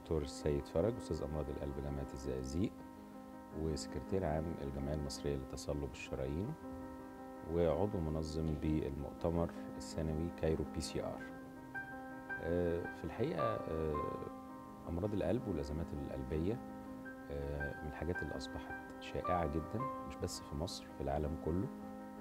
دكتور السيد فرج استاذ امراض القلب جامعه الزقازيق وسكرتير عام الجمعيه المصريه لتصلب الشرايين وعضو منظم بالمؤتمر السنوي كايرو بي سي ار في الحقيقه آه، امراض القلب والازمات القلبيه آه، من الحاجات اللي اصبحت شائعه جدا مش بس في مصر في العالم كله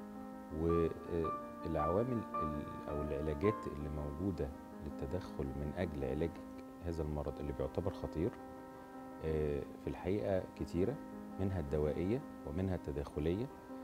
والعوامل او العلاجات اللي موجوده للتدخل من اجل علاج هذا المرض اللي بيعتبر خطير آه، في الحقيقه كتيره منها الدوائيه ومنها التداخليه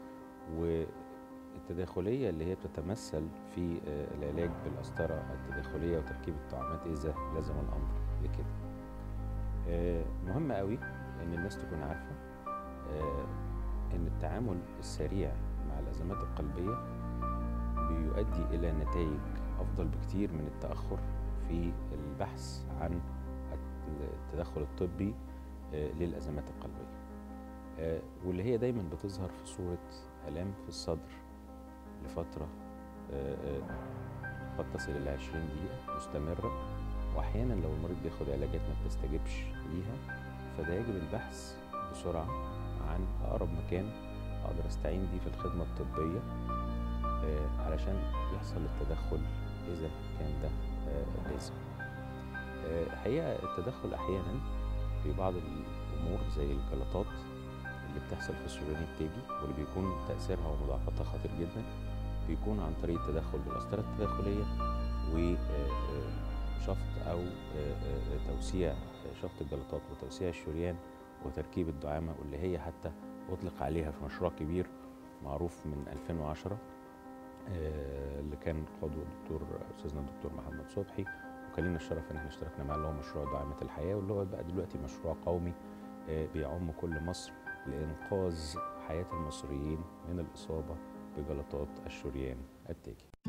والتداخليه اللي هي بتتمثل في آه، العلاج بالقسطره التداخليه وتركيب الطعامات اذا لزم الامر لكده. آه، مهم قوي ان الناس تكون عارفه ان التعامل السريع مع الازمات القلبيه بيؤدي الى نتائج افضل بكتير من التاخر في البحث عن التدخل الطبي للازمات القلبيه واللي هي دايما بتظهر في صوره الام في الصدر لفتره قد تصل الى 20 دقيقه مستمره واحيانا لو المريض بياخد علاجات ما بتستجبش ليها فده يجب البحث بسرعه عن اقرب مكان اقدر استعين بيه في الخدمه الطبيه علشان يحصل التدخل اذا كان ده لازم الحقيقه التدخل احيانا في بعض الامور زي الجلطات اللي بتحصل في الشريان التاجي واللي بيكون تاثيرها ومضاعفتها خطير جدا بيكون عن طريق التدخل بالقسطره التداخليه وشفط او توسيع شفط الجلطات وتوسيع الشريان وتركيب الدعامه واللي هي حتى اطلق عليها في مشروع كبير معروف من 2010 اللي كان قاده الدكتور استاذنا الدكتور محمد صبحي وكان لنا الشرف ان احنا اشتركنا معاه اللي هو مشروع دعامه الحياه واللي هو بقى دلوقتي مشروع قومي بيعم كل مصر لانقاذ حياه المصريين من الاصابه بجلطات الشريان التاجي